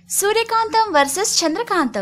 సూర్యకాంతం versus చంద్రకాంతం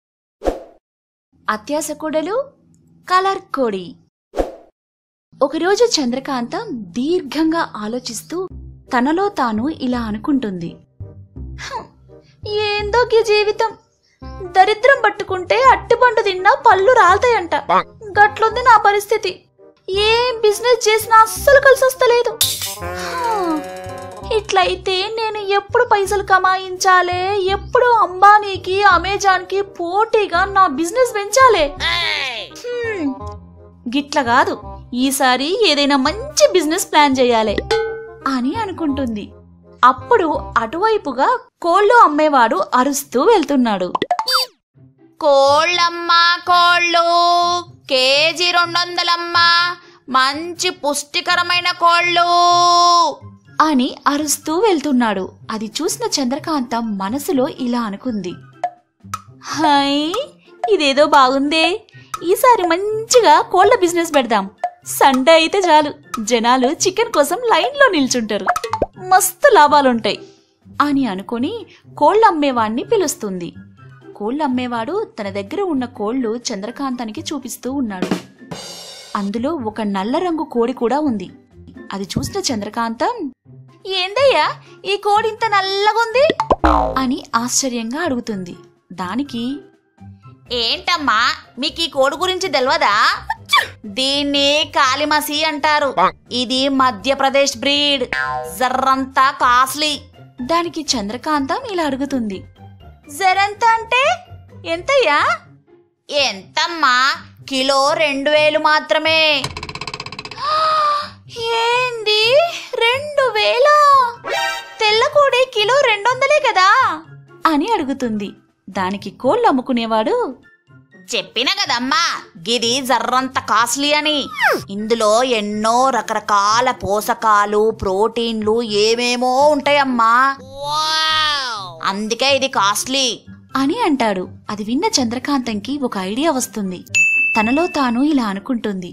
అత్యాస కోడలు colour కోడి ఒకరోజు చంద్రకాంతం దీర్ఘంగా ఆలోచిస్తూ తనలో తాను ఇలా అనుకుంటుంది "హం, ఏందో గీ జీవితం దరిద్రం పట్టుకుంటే అట్టిపండు తిన్నా పళ్ళు రాలతాయంట గట్లుంది నా పరిస్థితి ఏం బిజినెస్ చేసినా అస్సలు కలిసి వస్తలేదు హా, ఇట్లయితే నేను ఎప్పుడు పైసలు కమాయించాలే ఎప్పుడు అంబానీకి అమెజాన్కి పోటీగా నా బిజినెస్ పెంచాలే హ్మ్, గిట్ల కాదు ఈసారి ఏదైనా మంచి బిజినెస్ ప్లాన్ చేయాలి అని అనుకుంటుంది అప్పుడు అటువైపుగా కోళ్ళు అమ్మేవాడు అరుస్తూ వెళ్తున్నాడు కోళ్ళమ్మా కోళ్ళు కేజీ రెండు వందలమ్మా మంచి పుష్టికరమైన కోళ్ళు అని అరుస్తూ వెళ్తున్నాడు అది చూసిన చంద్రకాంతం మనసులో ఇలా అనుకుంది హై ఇదేదో బాగుందే ఈసారి మంచిగా కోళ్ల బిజినెస్ పెడదాం సండే అయితే చాలు జనాలు చికెన్ కోసం లైన్లో నిల్చుంటారు మస్తు లాభాలుంటాయి అని అనుకుని కోళ్ళు అమ్మేవాణ్ణి పిలుస్తుంది కోళ్ళు అమ్మేవాడు తన దగ్గర ఉన్న కోళ్లు చంద్రకాంతానికి చూపిస్తూ ఉన్నాడు అందులో ఒక నల్ల రంగు కోడి కూడా ఉంది అది చూసిన చంద్రకాంతం ఏందయ్యా ఈ కోడి ఇంత నల్లగుంది అని ఆశ్చర్యంగా అడుగుతుంది దానికి ఏంటమ్మా మీకు ఈ కోడి గురించి తెలియదా దీన్ని కాలిమసి అంటారు ఇది మధ్యప్రదేశ్ బ్రీడ్ జర్రంతా కాస్ట్లీ దానికి చంద్రకాంతం ఇలా అడుగుతుంది జరంత అంటే ఎంతయ్యా ఎంతమ్మా కిలో రెండు వేలు మాత్రమే ఏంది రెండు వేల తెల్లకోడి కిలో రెండు వందలే కదా అని అడుగుతుంది దానికి కోళ్ళు అమ్ముకునేవాడు చెప్పిన కదమ్మా గిది జర్రంత కాస్ట్లీ అని ఇందులో ఎన్నో రకరకాల పోషకాలు ప్రోటీన్లు ఏమేమో ఉంటాయమ్మా అందుకే ఇది కాస్ట్లీ అని అంటాడు అది విన్న చంద్రకాంతంకి ఒక ఐడియా వస్తుంది తనలో తాను ఇలా అనుకుంటుంది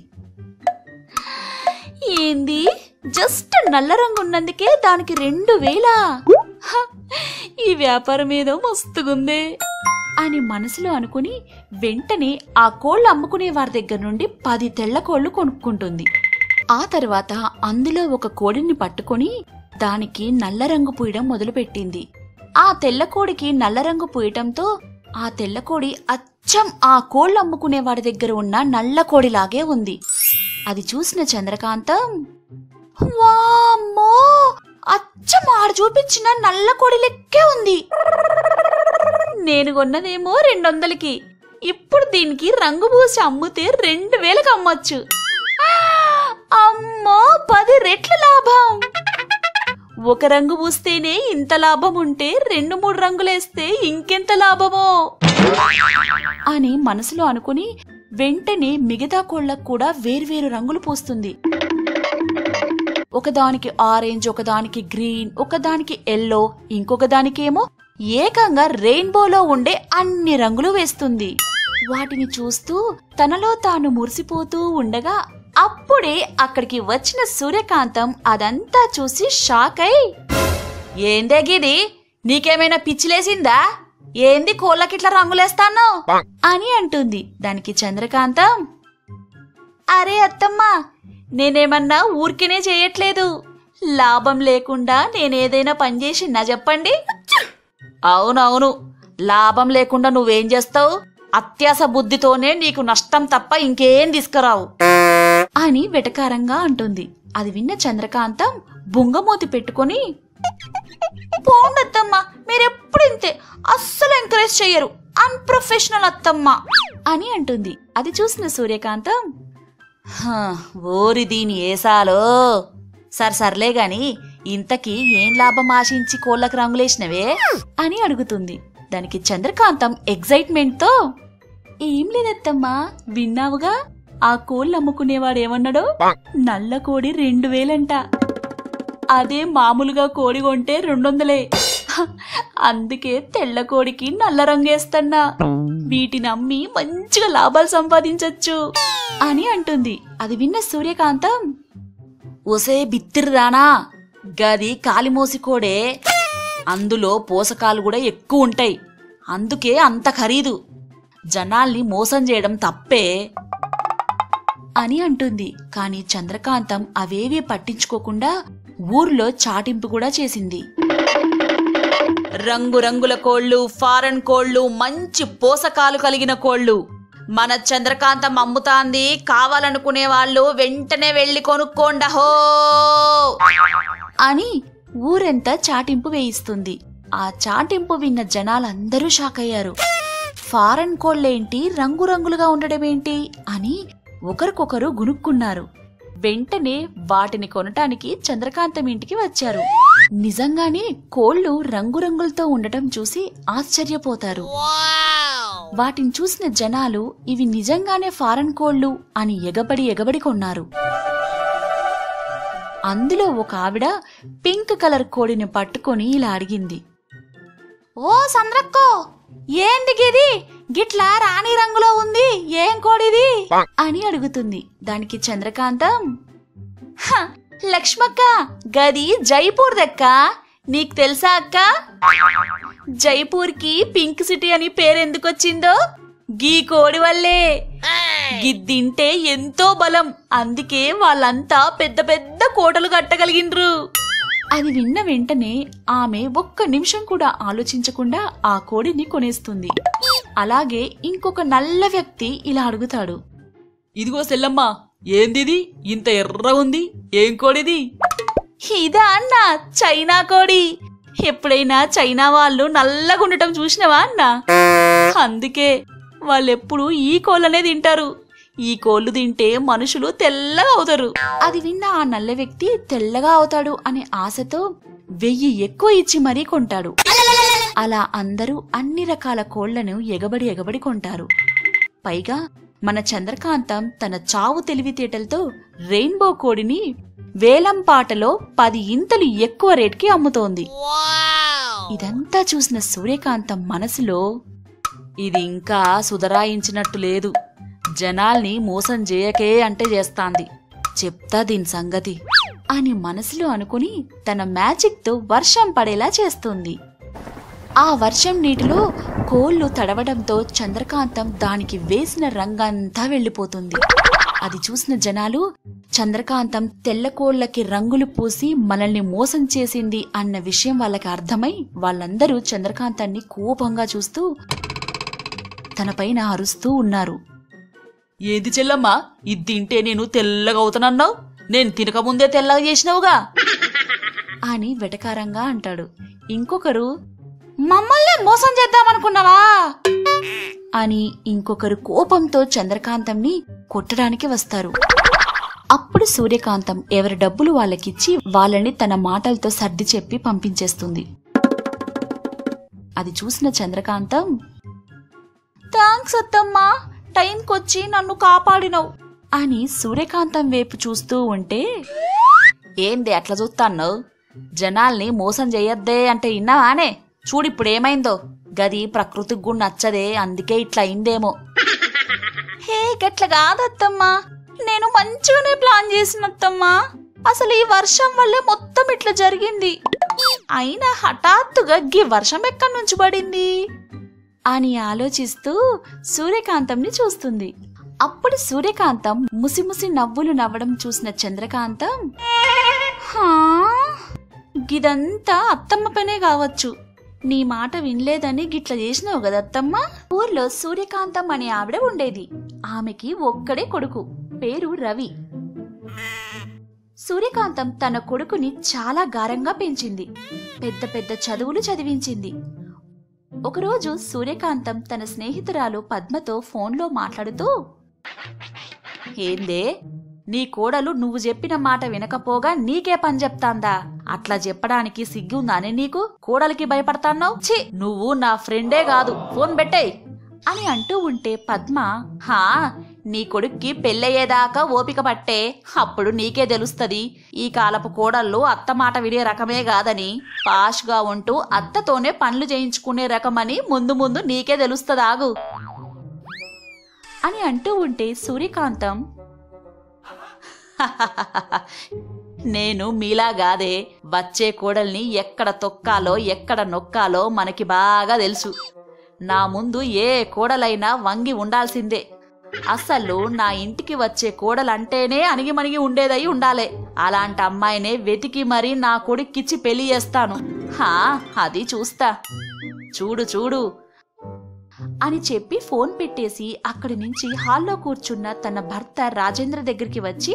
ఏంది జస్ట్ నల్ల రంగు ఉన్నందుకే దానికి రెండు వేలా హ, ఈ వ్యాపారం ఏదో మస్తుగుందే అని మనసులో అనుకుని వెంటనే ఆ కోళ్ళు అమ్ముకునే వారి దగ్గర నుండి పది తెల్ల కోళ్లు కొనుక్కుంటుంది ఆ తర్వాత అందులో ఒక కోడిని పట్టుకొని దానికి నల్ల రంగు పూయడం మొదలుపెట్టింది ఆ తెల్లకోడికి నల్ల రంగు పూయటంతో ఆ తెల్లకోడి అచ్చం ఆ కోళ్ళు అమ్ముకునే వాడి దగ్గర ఉన్న నల్ల కోడిలాగే ఉంది అది చూసిన చంద్రకాంతం వామ్మో అచ్చం ఆడు చూపించిన నల్ల కోడి లెక్కే ఉంది నేను కొన్నదేమో రెండు వందలకి ఇప్పుడు దీనికి రంగు పూసి అమ్మితే రెండు వేలకు అమ్మొచ్చు అమ్మో పది రెట్ల లాభం ఒక రంగు పూస్తేనే ఇంత లాభం ఉంటే రెండు మూడు రంగులేస్తే ఇంకెంత లాభమో అని మనసులో అనుకుని వెంటనే మిగతా కోళ్ళకు కూడా వేర్వేరు రంగులు పూస్తుంది ఒకదానికి ఆరెంజ్ ఒకదానికి గ్రీన్ ఒకదానికి ఎల్లో ఇంకొక దానికేమో ఏకంగా రెయిన్బోలో ఉండే అన్ని రంగులు వేస్తుంది వాటిని చూస్తూ తనలో తాను మురిసిపోతూ ఉండగా అప్పుడే అక్కడికి వచ్చిన సూర్యకాంతం అదంతా చూసి షాక్ అయి ఏందే గిది నీకేమైనా పిచ్చిలేసిందా ఏంది కోళ్ళకిట్లా రంగులేస్తాను అని అంటుంది దానికి చంద్రకాంతం అరే అత్తమ్మా నేనేమన్నా ఊరికేనే చేయట్లేదు లాభం లేకుండా నేనేదైనా పని చేసినా చెప్పండి అవునవును లాభం లేకుండా నువ్వేం చేస్తావు అత్యాస బుద్ధితోనే నీకు నష్టం తప్ప ఇంకేం తీసుకురావు అని వెటకారంగా అంటుంది అది విన్న చంద్రకాంతం బుంగమూతి పెట్టుకొని పోండత్తమ్మా మీరెప్పుడు ఇంతే అస్సలు ఎంకరేజ్ చెయ్యరు అన్ప్రొఫెషనల్ అత్తమ్మా అని అంటుంది అది చూసిన సూర్యకాంతం హ, ఓరి దీని ఏసాలో సర్ సర్లే గాని ఇంతకీ ఏం లాభం ఆశించి కోళ్ళకి రంగులేసినవే అని అడుగుతుంది దానికి చంద్రకాంతం ఎగ్జైట్మెంట్ తో ఏం లేదత్తమ్మా విన్నావుగా ఆ కోళ్ళు అమ్ముకునేవాడు ఏమన్నాడో నల్ల కోడి రెండు వేలంట అదే మామూలుగా కోడి కొంటే రెండొందలే హ, అందుకే తెల్ల కోడికి నల్ల రంగేస్తన్నా వీటిని అమ్మి మంచిగా లాభాలు సంపాదించొచ్చు అని అంటుంది అది విన్న సూర్యకాంతం ఒసే బిత్తిరిదానా గది కాలిమోసి కోడే అందులో పోషకాలు కూడా ఎక్కువ ఉంటాయి అందుకే అంత ఖరీదు జనాల్ని మోసం చేయడం తప్పే అని అంటుంది కాని చంద్రకాంతం అవేవీ పట్టించుకోకుండా ఊర్లో చాటింపు కూడా చేసింది రంగురంగుల కోళ్ళు ఫారెన్ కోళ్ళు మంచి పోషకాలు కలిగిన కోళ్ళు మన చంద్రకాంతం అమ్ముతాంది కావాలనుకునే వాళ్ళు వెంటనే వెళ్ళి కొనుక్కోండహో అని ఊరంతా చాటింపు వేయిస్తుంది ఆ చాటింపు విన్న జనాలందరూ షాక్ అయ్యారు ఫారెన్ కోళ్ళేంటి రంగురంగులుగా ఉండడమేంటి అని ఒకరికొకరు గునుక్కున్నారు వెంటనే వాటిని కొనటానికి చంద్రకాంతం ఇంటికి వచ్చారు నిజంగానే కోళ్లు రంగురంగులతో ఉండటం చూసి ఆశ్చర్యపోతారు వాటిని చూసిన జనాలు ఇవి నిజంగానే ఫారెన్ కోళ్ళు అని ఎగబడి ఎగబడి కొన్నారు అందులో ఒక ఆవిడ పింక్ కలర్ కోడిని పట్టుకొని ఇలా అడిగింది ఓ సంద్రక్కో ఏంది గిది గిట్లా రాణి రంగులో ఉంది ఏం కోడిది అని అడుగుతుంది దానికి చంద్రకాంతం "హ, లక్ష్మక్క గది జైపూర్ దక్క నీకు తెలుసా అక్క జైపూర్కి పింక్ సిటీ అని పేరెందుకొచ్చిందో గీ కోడి వల్లే గిద్దింటే ఎంతో బలం అందుకే వాళ్ళంతా పెద్ద పెద్ద కోటలు కట్టగలిగిండ్రు అది విన్న వెంటనే ఆమె ఒక్క నిమిషం కూడా ఆలోచించకుండా ఆ కోడిని కొనేస్తుంది అలాగే ఇంకొక నల్ల వ్యక్తి ఇలా అడుగుతాడు ఇదిగో సెల్లమ్మ ఏందిది ఇంత ఎర్ర ఉంది ఏం కోడిది ఇదా అన్న చైనా కోడి ఎప్పుడైనా చైనా వాళ్ళు నల్లగుండటం చూసినవా అన్న అందుకే వాళ్ళెప్పుడు ఈ కోళ్ళనే తింటారు ఈ కోళ్ళు తింటే మనుషులు తెల్లగా అవుతారు అది విన్న ఆ నల్ల వ్యక్తి తెల్లగా అవుతాడు అనే ఆశతో వెయ్యి ఎక్కువ ఇచ్చి మరీ కొంటాడు అలా అందరూ అన్ని రకాల కోళ్లను ఎగబడి ఎగబడి కొంటారు పైగా మన చంద్రకాంతం తన చావు తెలివితేటలతో రెయిన్బో కోడిని వేలం పాటలో పది ఇంతలు ఎక్కువ రేట్కి అమ్ముతోంది ఇదంతా చూసిన సూర్యకాంతం మనసులో ఇది ఇంకా సుధరాయించినట్టు లేదు జనాల్ని మోసం చేయకే అంటే చేస్తాంది చెప్తా దీని సంగతి అని మనసులో అనుకుని తన మ్యాజిక్తో వర్షం పడేలా చేస్తుంది ఆ వర్షం నీటిలో కోళ్లు తడవడంతో చంద్రకాంతం దానికి వేసిన రంగంతా వెళ్ళిపోతుంది అది చూసిన జనాలు చంద్రకాంతం తెల్ల కోళ్లకి రంగులు పూసి మనల్ని మోసం చేసింది అన్న విషయం వాళ్ళకి అర్థమై వాళ్ళందరూ చంద్రకాంతాన్ని కోపంగా చూస్తూ తనపైన అరుస్తూ ఉన్నారు ఏంది చెల్లమ్మ ఇది తింటే నేను తెల్లగా అవుతానన్నావు నేను తినకముందే తెల్లగా చేసినావుగా అని వెటకారంగా అంటాడు ఇంకొకరు మమ్మల్ని మోసం చేద్దామనుకున్నావా అని ఇంకొకరు కోపంతో చంద్రకాంతంని కొట్టడానికి వస్తారు అప్పుడు సూర్యకాంతం ఎవరి డబ్బులు వాళ్ళకిచ్చి వాళ్ళని తన మాటలతో సర్ది చెప్పి పంపించేస్తుంది అది చూసిన చంద్రకాంతం థ్యాంక్స్ అత్తమ్మా టైంకొచ్చి నన్ను కాపాడినవు అని సూర్యకాంతం వైపు చూస్తూ ఉంటే ఏంది అట్లా చూస్తాను జనాల్ని మోసం చెయ్యొద్దే అంటే ఇన్నావానే చూడిప్పుడు ఏమైందో గది ప్రకృతికి కూడా నచ్చదే అందుకే ఇట్లా అయిందేమో హే గట్ల కాదత్తమ్మా నేను మంచిగానే ప్లాన్ చేసినత్తమ్మా అసలు ఈ వర్షం వల్లే మొత్తం ఇట్లా జరిగింది అయినా హఠాత్తుగా గీ వర్షం ఎక్కడి నుంచి పడింది అని ఆలోచిస్తూ సూర్యకాంతంని చూస్తుంది అప్పుడు సూర్యకాంతం ముసిముసి నవ్వులు నవ్వడం చూసిన చంద్రకాంతం "హా? గిదంతా అత్తమ్మ పనే కావచ్చు నీ మాట వినలేదని గిట్ల చేసినావు కదా అత్తమ్మ ఊర్లో సూర్యకాంతం అనే ఆవిడ ఉండేది ఆమెకి ఒక్కడే కొడుకు పేరు రవి సూర్యకాంతం తన కొడుకుని చాలా గారంగా పెంచింది పెద్ద పెద్ద చదువులు చదివించింది ఒకరోజు సూర్యకాంతం తన స్నేహితురాలు పద్మతో ఫోన్లో మాట్లాడుతూ ఏందే నీ కోడలు నువ్వు చెప్పిన మాట వినకపోగా నీకే పని చెప్తాందా అట్లా చెప్పడానికి సిగ్గుందానే నీకు కోడలికి భయపడతాన్నావు ఛీ నువ్వు నా ఫ్రెండే కాదు ఫోన్ పెట్టేయ్ అని అంటూ ఉంటే పద్మ హా నీ కొడుక్కి పెళ్ళయ్యేదాకా ఓపిక పట్టే అప్పుడు నీకే తెలుస్తది ఈ కాలపు కోడళ్ళు అత్త మాట వినే రకమే కాదని పాష్గా ఉంటూ అత్తతోనే పనులు చేయించుకునే రకమని ముందు ముందు నీకే తెలుస్తదాగు అని అంటూ ఉంటే సూర్యకాంతం నేను మీలాగాదే వచ్చే కోడల్ని ఎక్కడ తొక్కాలో ఎక్కడ నొక్కాలో మనకి బాగా తెలుసు నా ముందు ఏ కోడలైనా వంగి ఉండాల్సిందే అసలు నా ఇంటికి వచ్చే కోడలంటేనే అణిగిమణిగి ఉండేదై ఉండాలే అలాంటి అమ్మాయినే వెతికి మరీ నా కొడుక్కిచ్చి పెళ్లి చేస్తాను హా అది చూస్తా చూడు చూడు అని చెప్పి ఫోన్ పెట్టేసి అక్కడి నుంచి హాల్లో కూర్చున్న తన భర్త రాజేంద్ర దగ్గరికి వచ్చి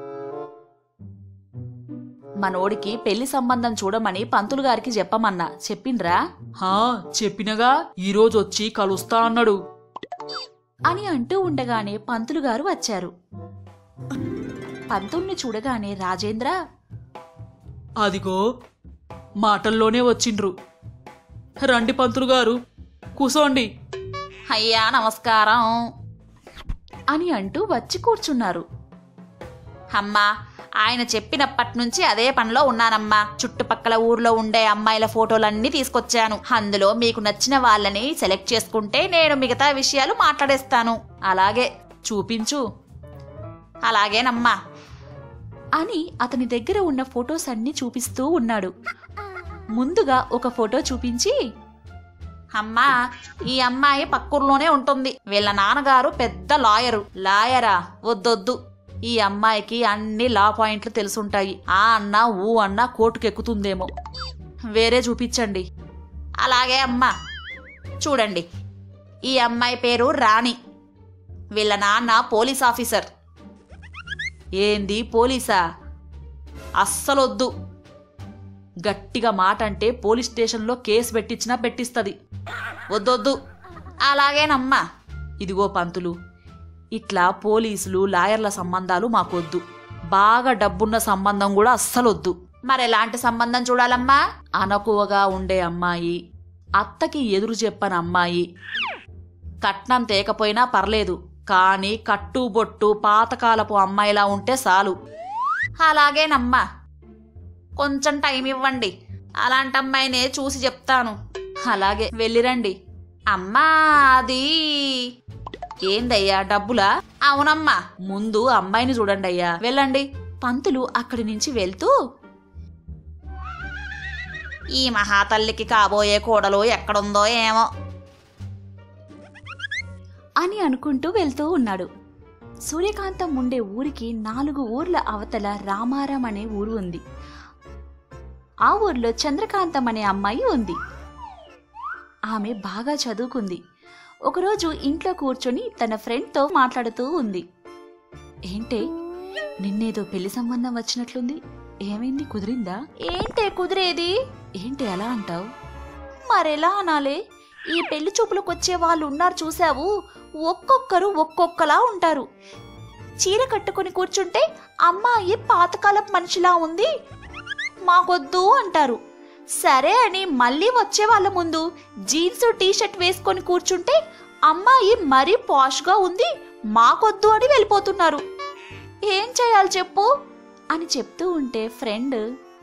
మనోడికి పెళ్లి సంబంధం చూడమని పంతులు గారికి చెప్పమన్నా చెప్పిండ్రా హా చెప్పినగా ఈరోజు వచ్చి కలుస్తా అన్నాడు అని అంటూ ఉండగానే పంతులు గారు వచ్చారు పంతుల్ని చూడగానే రాజేంద్ర అదిగో మాటల్లోనే వచ్చిండ్రు రండి పంతులు గారు కూసోండి అయ్యా నమస్కారం అని అంటూ వచ్చి కూర్చున్నారు అమ్మా ఆయన చెప్పినప్పటి నుంచి అదే పనిలో ఉన్నానమ్మా చుట్టుపక్కల ఊర్లో ఉండే అమ్మాయిల ఫోటోలన్నీ తీసుకొచ్చాను అందులో మీకు నచ్చిన వాళ్ళని సెలెక్ట్ చేసుకుంటే నేను మిగతా విషయాలు మాట్లాడేస్తాను అలాగే చూపించు అలాగేనమ్మా అని అతని దగ్గర ఉన్న ఫొటోస్ అన్ని చూపిస్తూ ఉన్నాడు ముందుగా ఒక ఫోటో చూపించి అమ్మా ఈ అమ్మాయి పక్కూర్లోనే ఉంటుంది వీళ్ళ నాన్నగారు పెద్ద లాయరు లాయరా వద్దొద్దు ఈ అమ్మాయికి అన్ని లా పాయింట్లు తెలుసుంటాయి ఆ అన్న ఊ అన్న కోర్టుకెక్కుతుందేమో వేరే చూపించండి అలాగే అమ్మా చూడండి ఈ అమ్మాయి పేరు రాణి వీళ్ళ నాన్న పోలీస్ ఆఫీసర్ ఏంది పోలీసా అస్సలొద్దు గట్టిగా మాట అంటే పోలీస్ స్టేషన్లో కేసు పెట్టించినా పెట్టిస్తుంది వద్దొద్దు అలాగేనమ్మా ఇదిగో పంతులు ఇట్లా పోలీసులు లాయర్ల సంబంధాలు మాకొద్దు బాగా డబ్బున్న సంబంధం కూడా అస్సలొద్దు మరెలాంటి సంబంధం చూడాలమ్మా అనకువగా ఉండే అమ్మాయి అత్తకి ఎదురు చెప్పని అమ్మాయి కట్నం తేకపోయినా పర్లేదు కానీ కట్టుబొట్టు పాతకాలపు అమ్మాయిలా ఉంటే చాలు అలాగేనమ్మా కొంచెం టైం ఇవ్వండి అలాంటి అమ్మాయినే చూసి చెప్తాను అలాగే వెళ్ళిరండి అమ్మా అది ఏందయ్యా డబ్బులా అవునమ్మా ముందు అమ్మాయిని చూడండి అయ్యా వెళ్ళండి పంతులు అక్కడి నుంచి వెళ్తూ ఈ మహాతల్లికి కాబోయే కోడలు ఎక్కడుందో ఏమో అని అనుకుంటూ వెళ్తూ ఉన్నాడు సూర్యకాంతం ఉండే ఊరికి నాలుగు ఊర్ల అవతల రామారం అనే ఊరు ఉంది ఆ ఊర్లో చంద్రకాంతం అనే అమ్మాయి ఉంది ఆమె బాగా చదువుకుంది ఒకరోజు ఇంట్లో కూర్చొని తన ఫ్రెండ్తో మాట్లాడుతూ ఉంది ఏంటే నిన్నేదో పెళ్లి సంబంధం వచ్చినట్లుంది ఏమైంది కుదిరిందా ఏంటే కుదిరేది ఏంటి అలా అంటావు మరెలా అనాలే ఈ పెళ్లి చూపులకు వచ్చే వాళ్ళు ఉన్నారు చూసావు ఒక్కొక్కరు ఒక్కొక్కలా ఉంటారు చీర కట్టుకొని కూర్చుంటే అమ్మాయి పాతకాలపు మనిషిలా ఉంది మాకొద్దు అంటారు సరే అని మళ్ళీ వచ్చే వాళ్ళ ముందు జీన్స్ టీ షర్ట్ వేసుకొని కూర్చుంటే అమ్మాయి మరీ పాష్గా ఉంది మాకొద్దు అని వెళ్ళిపోతున్నారు ఏం చేయాలి చెప్పు అని చెప్తూ ఉంటే ఫ్రెండ్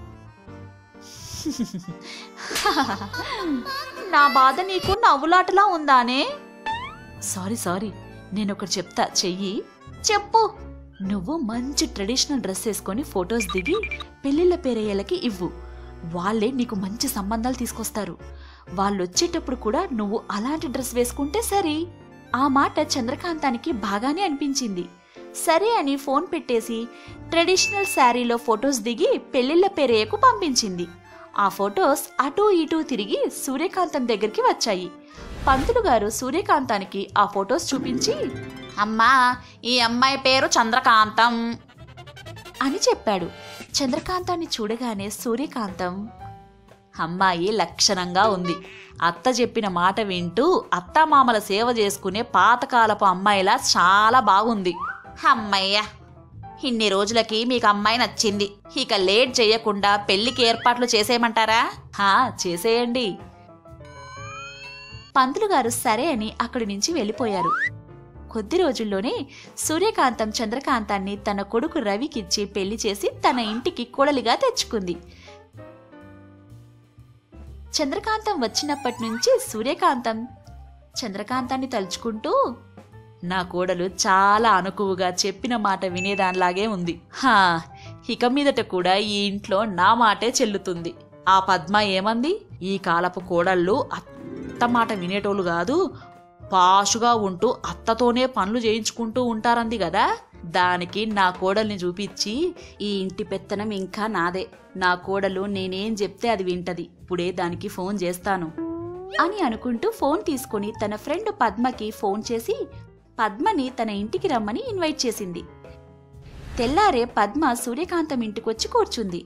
నా బాధ నీకు నవ్వులాటలా ఉందానే సారీ సారీ నేను ఒకటి చెప్తా చెయ్యి చెప్పు నువ్వు మంచి ట్రెడిషనల్ డ్రెస్ వేసుకొని ఫొటోస్ దిగి పెళ్లిళ్ళ పేరయ్యేలకి ఇవ్వు వాళ్ళే నీకు మంచి సంబంధాలు తీసుకొస్తారు వాళ్ళు వచ్చేటప్పుడు కూడా నువ్వు అలాంటి డ్రెస్ వేసుకుంటే సరి ఆ మాట చంద్రకాంతానికి బాగానే అనిపించింది సరే అని ఫోన్ పెట్టేసి ట్రెడిషనల్ శారీలో ఫొటోస్ దిగి పెళ్లిళ్ళ పేరయ్యకు పంపించింది ఆ ఫొటోస్ అటూ ఇటూ తిరిగి సూర్యకాంతం దగ్గరికి వచ్చాయి పంతులు గారు సూర్యకాంతానికి ఆ ఫొటోస్ చూపించి అమ్మా ఈ అమ్మాయి పేరు చంద్రకాంతం అని చెప్పాడు చంద్రకాంతాన్ని చూడగానే సూర్యకాంతం అమ్మాయి లక్షణంగా ఉంది అత్త చెప్పిన మాట వింటూ అత్తామామల సేవ చేసుకునే పాతకాలపు అమ్మాయిలా చాలా బాగుంది అమ్మయ్య ఇన్ని రోజులకి మీకు అమ్మాయి నచ్చింది ఇక లేట్ చేయకుండా పెళ్లికి ఏర్పాట్లు చేసేయమంటారా హా చేసేయండి పంతులు గారు సరే అని అక్కడి నుంచి వెళ్ళిపోయారు కొద్ది రోజుల్లోనే సూర్యకాంతం చంద్రకాంతాన్ని తన కొడుకు రవికిచ్చి పెళ్లి చేసి తన ఇంటికి కోడలిగా తెచ్చుకుంది చంద్రకాంతం వచ్చినప్పటి నుంచి సూర్యకాంతం చంద్రకాంతాన్ని తలుచుకుంటూ నా కోడలు చాలా అనుకువగా చెప్పిన మాట వినేదానిలాగే ఉంది హా ఇక మీదట కూడా ఈ ఇంట్లో నా మాటే చెల్లుతుంది ఆ పద్మ ఏమంది ఈ కాలపు కోడళ్ళు అత్త మాట వినేటోళ్ళు కాదు పాషుగా ఉంటూ అత్తతోనే పనులు చేయించుకుంటూ ఉంటారంది కదా దానికి నా కోడల్ని చూపించి ఈ ఇంటి పెత్తనం ఇంకా నాదే నా కోడలు నేనేం చెప్తే అది వింటది ఇప్పుడే దానికి ఫోన్ చేస్తాను అని అనుకుంటూ ఫోన్ తీసుకుని తన ఫ్రెండ్ పద్మకి ఫోన్ చేసి పద్మని తన ఇంటికి రమ్మని ఇన్వైట్ చేసింది తెల్లారే పద్మ సూర్యకాంతం ఇంటికొచ్చి కూర్చుంది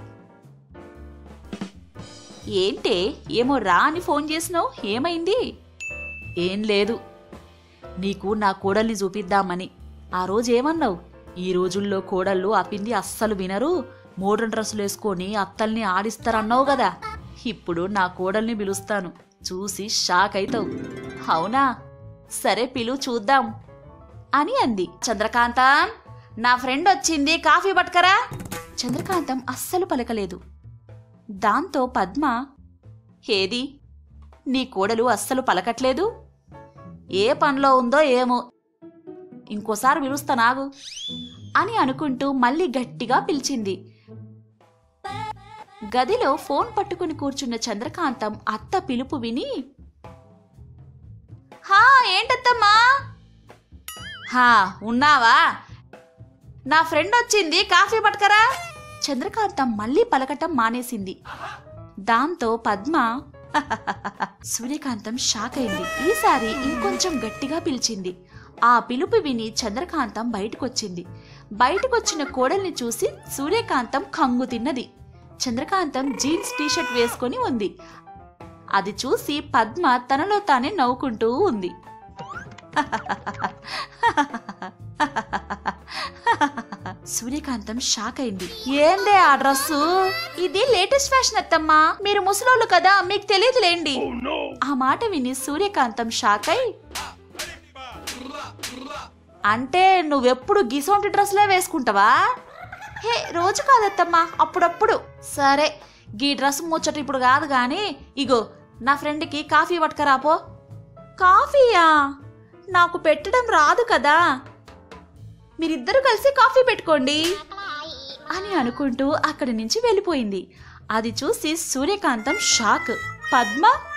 ఏంటే ఏమో రా అని ఫోన్ చేసినావు ఏమైంది ఏం లేదు నీకు నా కోడల్ని చూపిద్దామని ఆ రోజు ఏమన్నావు ఈ రోజుల్లో కోడళ్ళు అప్పింది అస్సలు వినరు మోడ్రన్ డ్రెస్సులు వేసుకొని అత్తల్ని ఆడిస్తారన్నావు కదా ఇప్పుడు నా కోడల్ని పిలుస్తాను చూసి షాక్ అవుతావు అవునా సరే పిలు చూద్దాం అని అంది చంద్రకాంతం నా ఫ్రెండ్ వచ్చింది కాఫీ పట్టుకరా చంద్రకాంతం అస్సలు పలకలేదు దాంతో పద్మ ఏది నీ కోడలు అస్సలు పలకట్లేదు ఏ పనిలో ఉందో ఏమో ఇంకోసారి పిలుస్తా నాగు అని అనుకుంటూ మళ్ళీ గట్టిగా పిలిచింది గదిలో ఫోన్ పట్టుకుని కూర్చున్న చంద్రకాంతం అత్త పిలుపు విని హా ఏంటత్తమ్మా హా ఉన్నావా నా ఫ్రెండ్ వచ్చింది కాఫీ పట్టుకరా చంద్రకాంతం మళ్ళీ పలకటం మానేసింది దాంతో పద్మ సూర్యకాంతం షాక్ అయింది ఈసారి ఇంకొంచెం గట్టిగా పిలిచింది ఆ పిలుపు విని చంద్రకాంతం బయటకొచ్చింది బయటకొచ్చిన కోడల్ని చూసి సూర్యకాంతం కంగు తిన్నది చంద్రకాంతం జీన్స్ టీషర్ట్ వేసుకొని ఉంది అది చూసి పద్మ తనలో తానే నవ్వుకుంటూ ఉంది సూర్యకాంతం షాక్ అయింది ఏందే ఆ డ్రస్సు ఇది లేటెస్ట్ ఫ్యాషన్ అత్తమ్మా మీరు ముసలోళ్ళు కదా మీకు తెలియదులేండి ఆ మాట విని సూర్యకాంతం షాక్ అయి అంటే నువ్వెప్పుడు గిసోంటి డ్రెస్లే వేసుకుంటావా హే రోజు కాదత్తమ్మా అప్పుడప్పుడు సరే గీ డ్రెస్ ముచ్చట ఇప్పుడు కాదు గాని ఇగో నా ఫ్రెండ్కి కాఫీ పట్టుకరాపో కాఫీయా నాకు పెట్టడం రాదు కదా మీరిద్దరూ కలిసి కాఫీ పెట్టుకోండి అని అనుకుంటూ అక్కడి నుంచి వెళ్ళిపోయింది అది చూసి సూర్యకాంతం షాక్ పద్మ